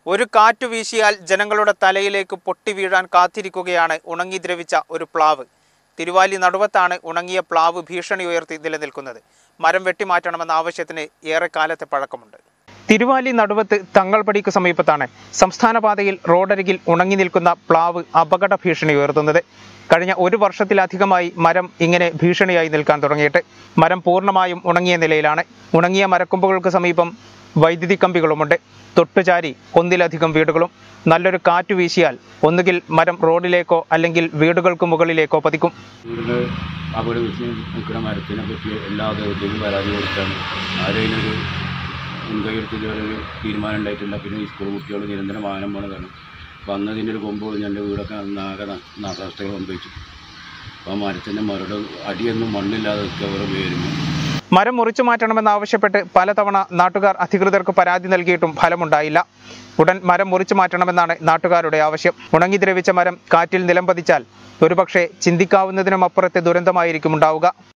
ഒരു കാറ്റു വീശിയാൽ ജനങ്ങളുടെ തലയിലേക്ക് പൊട്ടി വീഴാൻ കാത്തിരിക്കുകയാണ് ഉണങ്ങി ദ്രവിച്ച ഒരു പ്ലാവ് തിരുവാലി നടുവത്താണ് ഉണങ്ങിയ പ്ലാവ് ഭീഷണി ഉയർത്തി നിലനിൽക്കുന്നത് മരം വെട്ടിമാറ്റണമെന്ന ആവശ്യത്തിന് ഏറെക്കാലത്തെ പഴക്കമുണ്ട് തിരുവാലി നടുവത്ത് തങ്ങൾപടിക്ക് സമീപത്താണ് സംസ്ഥാന പാതയിൽ റോഡരികിൽ ഉണങ്ങി നിൽക്കുന്ന പ്ലാവ് അപകട ഭീഷണി ഉയർത്തുന്നത് കഴിഞ്ഞ ഒരു വർഷത്തിലധികമായി മരം ഇങ്ങനെ ഭീഷണിയായി നിൽക്കാൻ തുടങ്ങിയിട്ട് മരം പൂർണ്ണമായും ഉണങ്ങിയ നിലയിലാണ് ഉണങ്ങിയ മരക്കൊമ്പുകൾക്ക് സമീപം വൈദ്യുതി കമ്പികളുമുണ്ട് തൊട്ടുചാരി ഒന്നിലധികം വീടുകളും നല്ലൊരു കാറ്റ് വീശിയാൽ ഒന്നുകിൽ മരം റോഡിലേക്കോ അല്ലെങ്കിൽ വീടുകൾക്ക് മുകളിലേക്കോ പതിക്കും വീടിൻ്റെ അവിടെ വെച്ച് നിൽക്കുന്ന മരത്തിനെ പറ്റി എല്ലാ ദിവസവും പരാതി കൊടുത്താണ് ആരെയും ഒരു മുൻകൈ എടുത്ത് ഇതുവരെ ഒരു തീരുമാനം ഉണ്ടായിട്ടില്ല പിന്നെ ഈ സ്കൂൾ കുട്ടികൾ നിരന്തരം വാഹനം പോണതാണ് അപ്പോൾ അന്ന് ഇതിൻ്റെ ഒരു കൊമ്പ് പൊളിഞ്ഞ് എൻ്റെ വീടൊക്കെ ആകെ ന- നാശനഷ്ടങ്ങൾ സംഭവിച്ചു അപ്പോൾ ആ മരത്തിൻ്റെ മരുടെ അടിയൊന്നും മണ്ണില്ലാതെ നിൽക്കുക ഓരോ പേരുന്നു മരം മുറിച്ചു മാറ്റണമെന്നാവശ്യപ്പെട്ട് പലതവണ നാട്ടുകാർ അധികൃതർക്ക് പരാതി നൽകിയിട്ടും ഫലമുണ്ടായില്ല ഉടൻ മരം മുറിച്ചു മാറ്റണമെന്നാണ് നാട്ടുകാരുടെ ആവശ്യം ഉണങ്ങി ദ്രവിച്ച മരം കാറ്റിൽ നിലംപതിച്ചാൽ ഒരുപക്ഷെ ചിന്തിക്കാവുന്നതിനും അപ്പുറത്തെ ദുരന്തമായിരിക്കും ഉണ്ടാവുക